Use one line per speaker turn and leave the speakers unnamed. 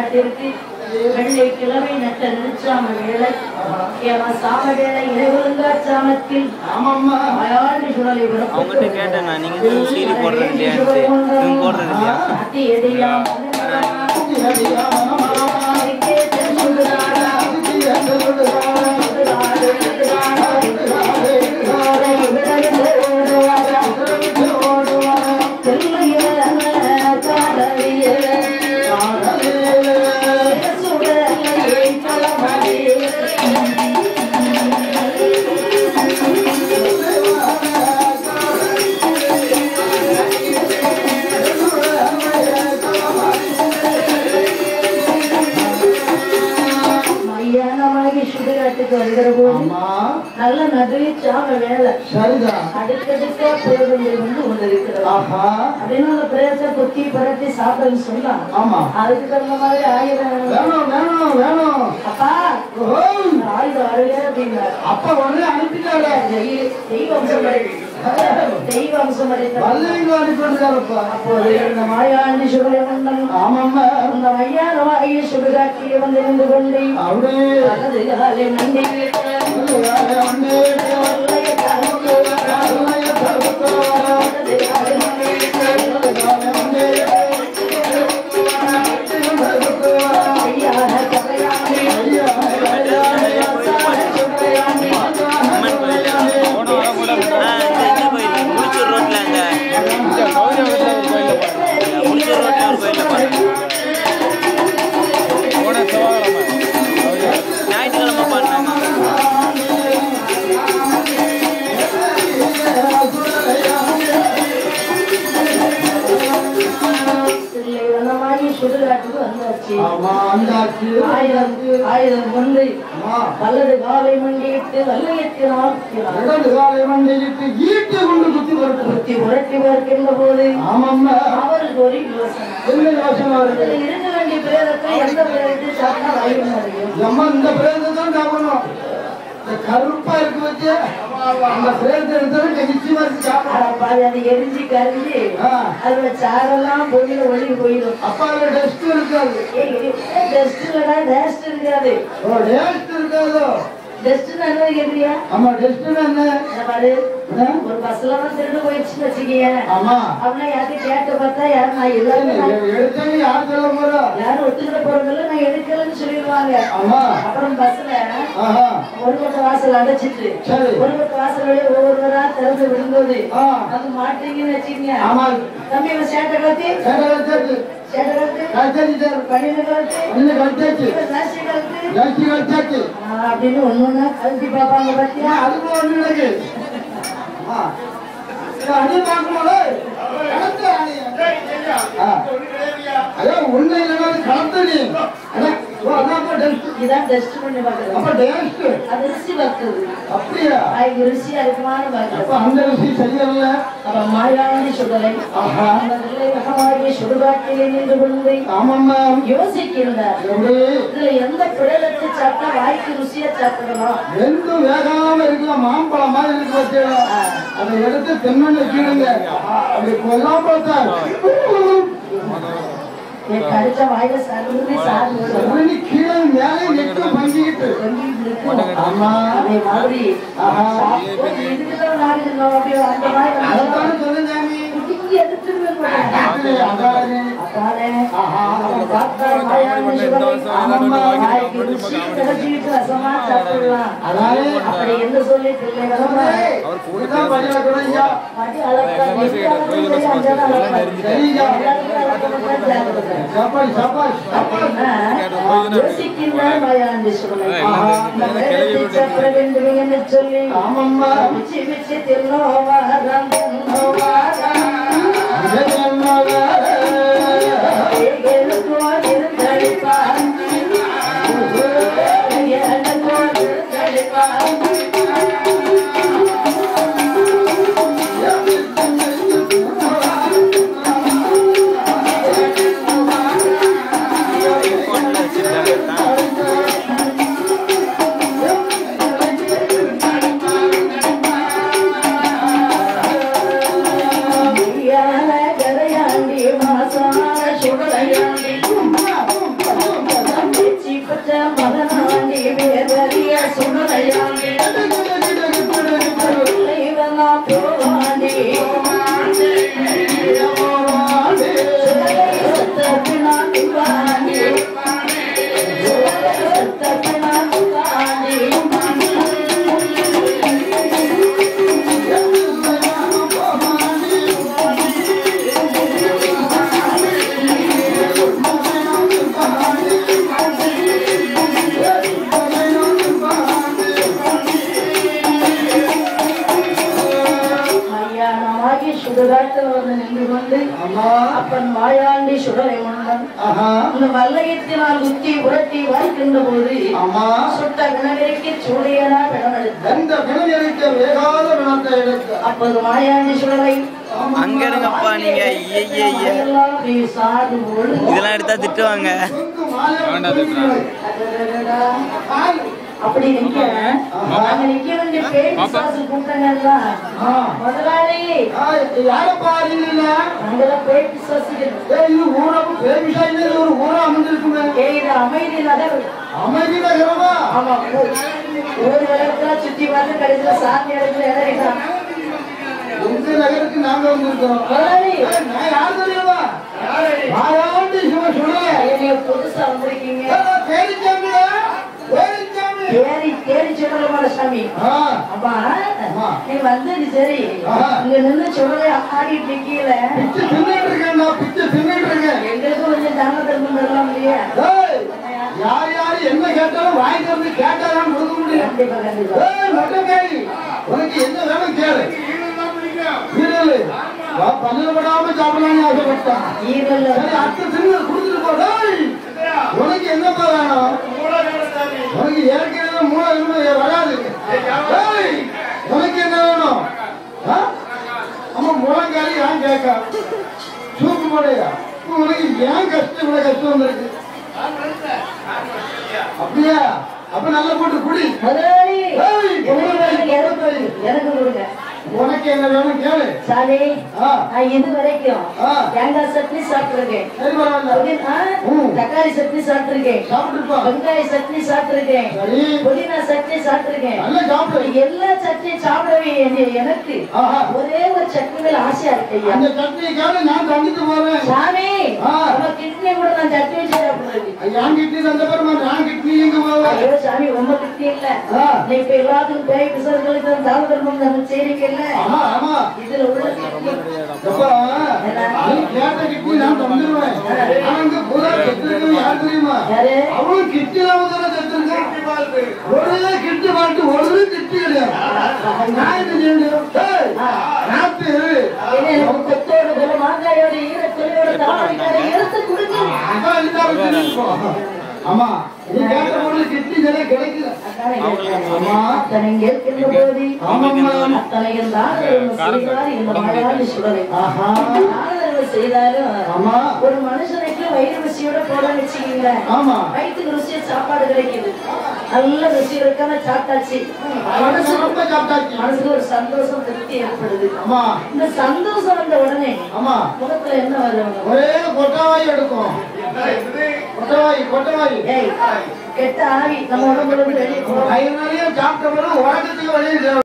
இடத்திற்கு வெள்ளை கிழமை நட்ட நினைச்சாம வேலை ஏமா சாம வேலை இறைவருங்கா சாமத்தில்
ஆமாம்மா
மயாண்டி சுடலை
அவங்ககிட்ட கேட்டேன் நான் நீங்க தான் சீரி போடுறது இல்லையான்ட்டு இவங்க போடுறது இல்லையா
அத்தி எதையாம் மையானமாகி சுடுகாட்டுக்கு வருகிற போது
அம்மா
நல்ல நடுவே சாம வேலை
சரிதான்
அடுக்கடுக்கா புலவங்கள் வந்து கொண்டிருக்கிறது
ஆஹா
அப்படின்னு அந்த பிரேச கொத்தி பரட்டி சாப்பிடன்னு சொன்னாங்க
ஆமா
அதுக்கு தகுந்த மாதிரி ஆயுதம்
வேணும் வேணும் வேணும்
அப்பா
ஓஹோ
ஆயுதம் அருகே அப்படின்னாரு
அப்பா உடனே அனுப்பிட்டாரு
தெய்வ- தெய்வ அம்சம் படைத்த- தெய்வ அம்சம் படைத்த
வல்லைங்க அனுப்பிட்டாருப்பா
அப்போது இந்த மாயாண்டி சுடலமண்டம்
ஆமாம்மா
அந்த மையானமாகிய சுடுகாட்டிலே வந்து நின்று கொண்டு
அப்படியே
வலது காலை மண்டி விட்ட வல்லைய தழும்பு வலது காலை மண்டி ஐயான கரையாண்டி சுடலையாண்டி
அம்மன் கோயில் ஆ இந்த கோயில் முடிச்சூர் ரோட்ல அந்த முடிச்சூர் ரோட்ல ஒரு கோயில்ல பாருங்க ஞாயிற்றுக்கிழமை பாருங்க
இல்லை வனமாகி சுடுகாட்டுக்கு வந்தாச்சு
ஆமா அந்தாச்சு
ஆயிரம் ஆயிரம் கொண்டு
அம்மா
வலது காலை மண்டியிட்டு வல்லையத்தினால்
இடது காலை மண்டியிட்டு ஈட்டி கொண்டு குத்தி வரட்டு
குத்தி உரட்டி பார்க்கின்ற போது
ஆமாம்மா
அவருக்கு ஒரு யோசனை
என்ன யோசனை வருது
இதுல இருக்க வேண்டிய பிரேதத்தை எந்த பிரேதத்தை சாப்பிட்டா வாயும் அறியும்
நம்ம இந்த பிரேதத்தை தான் சாப்பிடணும் இந்த கருப்பா இருக்கு வச்சு அந்த பிரேதத்தை எடுத்தாலும் நிச்சயமா இருக்கு சாப்பிடணும்
ஆனா பாரு அது எரிஞ்சு கரிஞ்சு
ஆ.
அதுல சாரெல்லாம் போயில ஒளி போயிடும்
அப்பா அதுல டஸ்ட் இருக்காது
டெஸ்ட் இல்லடா டேஸ்ட் இருக்காது
ஓ டேஸ்ட் இருக்காதோ
டெஸ்ட் என்ன கேக்குறியா
ஆமா டஸ்ட் என்ன
இந்த பாரு
ஆ?
ஒரு பஸ்ல தான் திருடு போயிடுச்சுன்னு வச்சுக்கீங்க
ஆமா
அப்படின்னா யார்கிட்ட கேட்டு பார்த்தா யாரும் நான் எல்லாருமே நான்
எடுத்தாங்க யார் சொல்ல போறா
யாரும் ஒத்துக்கிட்ட போறதில்ல நான் எடுக்கலன்னு சொல்லிடுவாங்க
ஆமா
அப்புறம் பஸ்ல
ஆஹா
ஒரு பக்கம் வாசல் அடைச்சிட்டு
சரி
ஒரு பக்கம் வாசல் வழியா ஒவ்வொருவரா திறந்து விடும்போது
ஆ
அது மாட்டீங்கன்னு வச்சுக்கங்க
ஆமா
தம்பி இவன் சேட்டை கலத்தி
சேட்டை கழிச்சாச்சு
சேட்டை கலத்து
கழிச்சாச்சு சார்
பணியில கலத்து
இன்னும் கழிச்சாச்சு
இவன் ஜாஸ்தி கலத்து
ஜாஸ்தி கழிச்சாச்சு
ஆ, அப்படின்னு ஒண்ணு ஒண்ணா கழட்டி பார்ப்பாங்க பாத்தியா
அது போல எனக்கு ஆ இது அடி பார்க்கணும்ல கலத்து அடி. ஆ. ஐயோ ஒண்ணு இல்லைன்னா கலத்து நீ அதான் ஓ, அதான் அப்ப டஸ்ட்
இதான் டெஸ்ட் பண்ணி பாக்குறது
அப்ப டேஸ்ட்
அது ருசி பார்க்குது
அப்படியா
அது ருசியா இருக்குமான்னு
அப்ப
பார்க்குறது
அந்த ருசி சரியில்ல
அப்ப மாயாண்டி சுடலை
ஆஹா
அந்த வெள்ளையகமாகிய சுடுகாட்டிலே நின்று கொண்டு
ஆமாம்மா
யோசிக்கின்றார்
எப்படி
இதுல எந்த பிடலத்தை சாப்பிட்டா வாய்க்கு ருசியா சாப்பிடலாம்
வெந்து வேகாம இருக்கிற மாம்பழம் மாதிரி இருக்கு வச்சுடா அதை எடுத்து தென்னன்னு வச்சுடுங்க அப்படி கொல்லாம பார்த்தா
என் கடிச்ச வாயில சாப்பிடுறது சாப்பிடுறது
உடனே கீழே மேலே நெட்டு பங்கிக்கிட்டு ஆமா
அதே மாதிரி
ஆஹா.
சாப்பிட்டு இதுக்குதான் நாடு இருந்தோம் அப்படியே அந்த மாதிரி
அதைத்தானே சொல்லுங்க சாமி.
இங்க எடுத்துருவேன்
அது அதானே.
அதானே
ஆஹா.
அவன் பார்த்தா மாயாண்டி சுடலை
ஆமாம்மா.
வாய்க்கு ருசி கிடைச்சிட்டு ரசமா சாப்பிடலாம்
அதானே.
அப்படி என்று சொல்லி பிள்ளை
ஏய், இதுதான் பள்ளி வைக்கணும் ஐயா.
மடி அளக்கா நெடி அளக்கா சரி அஞ்சாவது அளக்கா
சரிங்க.
எல்லாருக்கும் அளக்கப்பட்டா ஜாக்கிரதை
சபாஷ், சபாஷ், சபாஷ்.
யோசிக்கின்றார் மாயாண்டி சுடலை
ஆஹா.
இந்த வேதத்தை சாப்பிட வேண்டும் என்று சொல்லி
ஆமாம்மா.
மிச்சி மிச்சி தின்னோவாரம் தின்னோவாரம்
இது என்னது?
ஏகேலுக்கோ திருத்தளிப்பான் ஏகேலுக்கோ திருத்தளிப்பான்
போன்ல வச்சிருக்காங்க
மெய்யான கரையாண்டி மாசான சுடலையாண்டி
அம்மா
அப்பன் மாயாண்டி சுடரை மன்னன்
ஆஹா
அந்த வல்லையத்தினால் குத்தி உரட்டி வாய்க்கின்ற போது
அம்மா
சுட்ட வினவிற்கு சூழியனா பிணமெடுத்தார்
எந்த பிணவியரிக்க வேகாத பிணத்தை எடுத்து
அப்போது மாயாண்டி சுடரை
அங்க இருங்கப்பா நீங்க ஐயே ஐயே ஐயே
எல்லாம் அப்படி சாது பொழுது
இதெல்லாம் எடுத்தா திட்டுவாங்க
சொந்து மாலை
அடடடடா. அப்படி நிக்க அங்க நிக்க வேண்டிய பேய் பிசாசு கூட்டங்கள்லாம் முதலாளி
யாரப்பா அறியல
அங்கெல்லாம் பேய் பிசாசுகள்
ஏய், இது ஊரப்பு பேமிஷாயிலே இது ஒரு ஊரா அமைஞ்சிருக்குமே
ஏய் இது அமைதி நகர்
அமைதி நகரமா
ஆமா ஊ- ஊர் விளக்கா சுத்தி பார்த்து கடைசியில சாமி இடத்துல இறங்கிட்டான்
எந்த நகருக்கு நாங்க வந்திருக்கிறோம்
முதலாளி
ஏய், நான் யார் தெரியுமா மாயாண்டி சிவ சொல்றேன்
நீங்க புதுசா வந்திருக்கீங்க
தேரிச்சாமியா தேரிச்சாமி
தேடி தேடி சுடலமான சாமி
ஆ
அப்பா
அம்மா.
நீ வந்தது சரி
ஆஹா.
இங்க நின்று சுடலை ஆடிட்டு இருக்கீல
பிச்சு தின்னுட்டு இருக்கேன் நான் பிச்சு தின்னுட்டு இருக்கேன்
எங்களுக்கு கொஞ்சம் தான தர்மம் தரலாம் இல்லையா
ஏய், யார் யார் என்ன கேட்டாலும் வாங்கி தந்து கேட்டாதான் கொடுக்க முடியும்
கண்டிப்பா கண்டிப்பா
ஏய், மொட்டைக்காரி, உனக்கு என்ன வேணும் கேளு ஈரலு. வா, பல்லுல படாம சாப்பிடலாம்னு ஆசைப்பட்டான்.
ஈரல்ல
சரி, அடுத்த தின்னு கொடுத்துட்டு போ. டேய், உனக்கு என்னப்பா வேணும் உனக்கு ஏற்கனவே மூளை இருந்து வராது டேய், உனக்கு என்ன வேணும் ஆ? அம்மா முழங்காலி ஏன் கேட்க சூப்பு போடையா உனக்கு ஏன் கஷ்டம் இவ்வளவு கஷ்டம் வந்திருக்கு அப்படியா அப்ப நல்லா போட்டு குடி
முதலாளி
ஏய்,
உங்களுக்கு எனக்கு எனக்கு கொடுங்க
உனக்கு என்ன வேணும் கேளு
சாமி
ஆ,
நான் இது வரைக்கும்
ஆ.
தேங்காய் சட்னி சாப்பிட்டுருக்கேன்
சரி பரவாயில்ல
புதினா,
ம்.
தக்காளி சட்னி சாப்பிட்டுருக்கேன்
சாப்பிட்டுப்பா
வெங்காய சட்னி சாப்பிட்டுருக்கேன்
சரி
புதினா சட்னி சாப்பிட்டுருக்கேன்
நல்லா சாப்பிடு
எல்லா சட்னியும் சாப்பிடவே என்னை- எனக்கு
ஆஹா.
ஒரே ஒரு சட்னி மேல ஆசையா இருக்கு ஐயா
அந்த சட்னியை கேளு நான் தந்துட்டு போறேன்
சாமி
ஆ.
நம்ம கிட்னி கூட நான் சட்னி வச்சு சாப்பிடுறது
என் கிட்னி தந்த பிறகு நான் கிட்னி எங்க போவேன்
ஐயோ சாமி ரொம்ப கிட்னி இல்ல
ஆ.
நீ இப்ப எல்லாத்துக்கும் பேய் பிசர்களுக்கு தான தர்மம் நம்ம செய்றீங்கல்ல
ஆமா ஆமா
இதுல உள்ள கிட்னி
எப்பா நீ கேட்ட கிட்னி நான் தந்துடுவேன் ஆனா இங்க பூரா செத்துருக்கவன் யார் தெரியுமா
யாரு
அவளும் கிட்னி இல்லாம தானே செத்துருக்கான் ஒரே கிட்னி வாழ்த்து ஒரு கிட்னி கிடையாது நான் என்ன செய்யணும் ஏய், நாத்து
என்ன எனக்கு கொத்தோட கூட மாங்காயோட ஈர துணியோட தாவணிக்கார எடுத்து கொடுங்க
அதான் இல்லாம தெரியும் ஆமா நீ கேட்ட பொருள் கிட்னி நிறைய கிடைக்கல
அதானே கேட்டேன்.
ஆமா.
அத்தனை இங்க இருக்கின்ற போது
ஆமாம்மா.
அத்தனை இருந்தாலும் செய்தார் இந்த மழையாளி சுடலை
ஆஹா
நாரதர்கள் செய்தாலும்
ஆமா
ஒரு மனுஷனுக்கு வயிறு ருசியோட போட வச்சுக்கீங்களேன்
ஆமா
வயிற்றுக்கு ருசியா சாப்பாடு கிடைக்குது நல்ல ருசி இருக்காம சாப்பிட்டாச்சு மனசு
ரொம்ப சாப்பிட்டாச்சு
மனசுக்கு ஒரு சந்தோஷம் திருப்தி ஏற்படுது
ஆமா
இந்த சந்தோஷம் வந்த உடனே
ஆமா
முகத்துல என்ன வரும்
ஒரே கொட்டவாய் எடுக்கும் கொட்டவாய் கொட்டவாய்
ஏய் கெட்ட ஆவி நம்ம உடம்புல இருந்து வெளியே போகும்
ஐநூறு சாப்பிட்ட பிறகு உலகத்துக்கு வெளியே